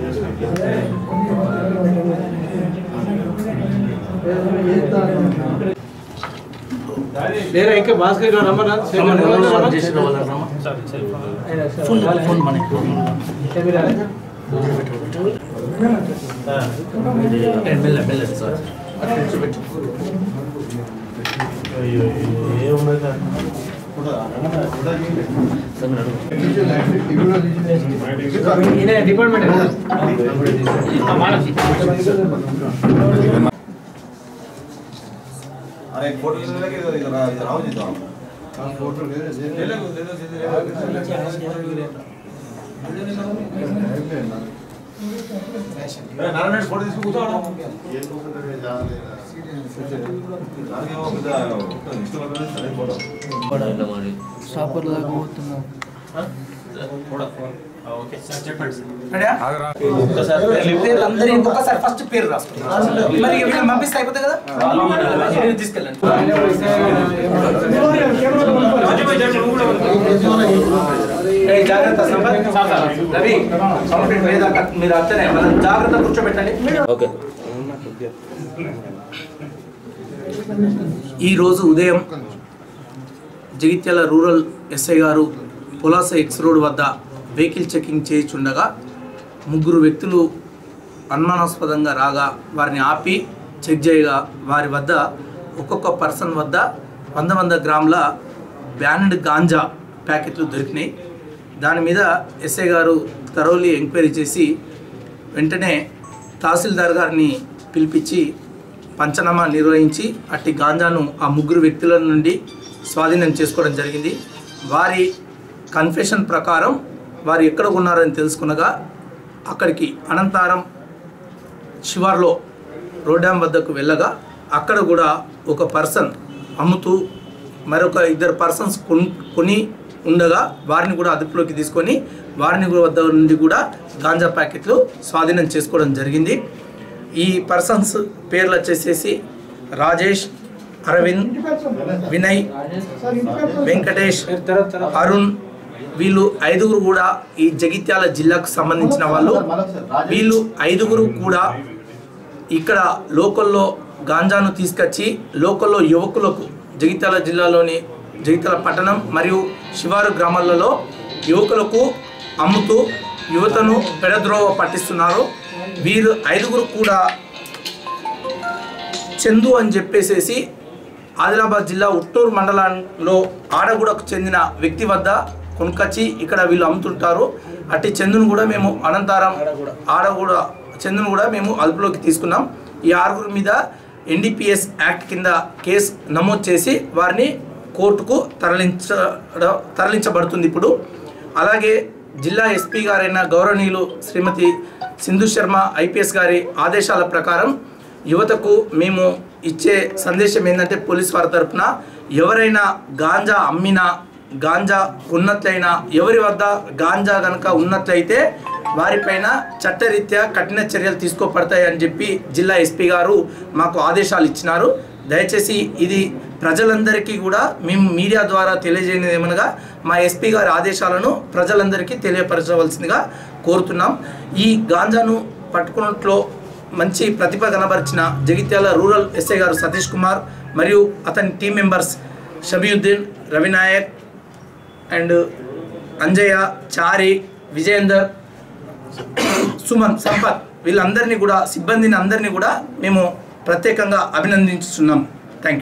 లేరా ఇంకా భాస్కర్ గారు రమ్మన్నా ఫోన్ ఫోన్ మన మెల్ల మెల్ల సార్ డిపార్ట్మెంట్ అరే ఫోటో ఇళ్ళకి ఇది ఇది రా- ఇది రావు చేద్దాం లేదు, లేదు, లేదు, ఏ, నారాయణ రెడ్డి ఫోటో తీసుకుని కూర్చోవడం దానికేమో పెద్ద ఇష్టం పడుతుంది, సరే ఫోటో షాపర్ దాకా పోతున్నాం అందరూ ఇంకొకసారి ఫస్ట్ పేరు రాసుకుంటారు మరి ఇక వీళ్ళని పంపిస్తే అయిపోతుంది కదా వీళ్ళని తీసుకెళ్ళండి ఏయ్, జాగ్రత్త సంపత్ రవి కంప్లీట్ పోయేదాకా మీరు అత్తనే మనం జాగ్రత్త కూర్చోబెట్టండి ఓకే ఈరోజు ఉదయం జగిత్యాల రూరల్ ఎస్ఐ గారు పులాస ఎక్స్ రోడ్ వద్ద వెహికల్ చెకింగ్ చేయుచుండగా ముగ్గురు వ్యక్తులు అనుమానాస్పదంగా రాగా వారిని ఆపి చెక్ చేయగా వారి వద్ద ఒక్కొక్క పర్సన్ వద్ద వంద వంద గ్రాముల బ్యానడ్ గాంజా ప్యాకెట్లు దొరికినాయి దాని మీద ఎస్ఐ గారు తరోలీ ఎంక్వైరీ చేసి వెంటనే తహసీల్దార్ గారిని పిలిపించి పంచనామా నిర్వహించి అట్టి గాంజాను ఆ ముగ్గురు వ్యక్తుల నుండి స్వాధీనం చేసుకోవడం జరిగింది వారి కన్ఫెషన్ ప్రకారం వారు ఎక్కడ ఉన్నారని తెలుసుకునగా అక్కడికి అనంతారం శివార్లో రోడ్ డ్యామ్ వద్దకు వెళ్ళగా అక్కడ కూడా ఒక పర్సన్ అమ్ముతూ మరొక ఇద్దరు పర్సన్స్ కొన్ కొని ఉండగా వారిని కూడా అదుపులోకి తీసుకొని వారిని కూడా వద్ద నుండి కూడా గాంజా ప్యాకెట్లు స్వాధీనం చేసుకోవడం జరిగింది ఈ పర్సన్స్ పేర్లు వచ్చేసేసి రాజేష్ అరవింద్ వినయ్ వెంకటేష్ అరుణ్ వీళ్ళు ఐదుగురు కూడా ఈ జగిత్యాల జిల్లాకు సంబంధించిన వాళ్ళు వీళ్ళు ఐదుగురు కూడా ఇక్కడ లోకల్లో గాంజాను తీసుకొచ్చి లోకల్లో యువకులకు జగిత్యాల జిల్లాలోని జగిత్యాల పట్టణం మరియు శివారు గ్రామాలలో యువకులకు అమ్ముతూ యువతను పెడద్రోవ పట్టిస్తున్నారు వీరు ఐదుగురు కూడా చందు అని చెప్పేసేసి ఆదిలాబాద్ జిల్లా ఉట్టూరు మండలంలో ఆడగూడకు చెందిన వ్యక్తి వద్ద కొనుకొచ్చి ఇక్కడ వీళ్ళు అమ్ముతుంటారు అట్టి చందును కూడా మేము అనంతరం ఆడగూడ చందును కూడా మేము అదుపులోకి తీసుకున్నాం ఈ ఆరుగురు మీద ఎన్డీపీఎస్ యాక్ట్ కింద కేసు నమోదు చేసి వారిని కోర్టుకు తరలించడం తరలించబడుతుంది ఇప్పుడు అలాగే జిల్లా ఎస్పీ గారైన గౌరవనీయులు శ్రీమతి సింధు శర్మ ఐపీఎస్ గారి ఆదేశాల ప్రకారం యువతకు మేము ఇచ్చే సందేశం ఏంటంటే పోలీస్ వారి తరపున ఎవరైనా గాంజా అమ్మినా గాంజా ఉన్నట్లయినా ఎవరి వద్ద గాంజా కనుక ఉన్నట్లయితే వారిపైన చట్టరీత్యా కఠిన చర్యలు తీసుకోబడతాయి అని చెప్పి జిల్లా ఎస్పీ గారు మాకు ఆదేశాలు ఇచ్చినారు దయచేసి ఇది ప్రజలందరికీ కూడా మేము మీడియా ద్వారా తెలియజేయనిది ఏమనగా మా ఎస్పీ గారి ఆదేశాలను ప్రజలందరికీ తెలియపరచవలసిందిగా కోరుతున్నాం ఈ గాంజాను పట్టుకున్నట్లో మంచి ప్రతిభ కనబరిచిన జగిత్యాల రూరల్ ఎస్ఐ గారు సతీష్ కుమార్ మరియు అతని team members Shabiuddin Ravi Nayak and Anjaiah Chari Vijayender Suman Sampath వీళ్ళందరినీ కూడా సిబ్బందిని అందరినీ కూడా మేము ప్రత్యేకంగా అభినందించుతున్నాం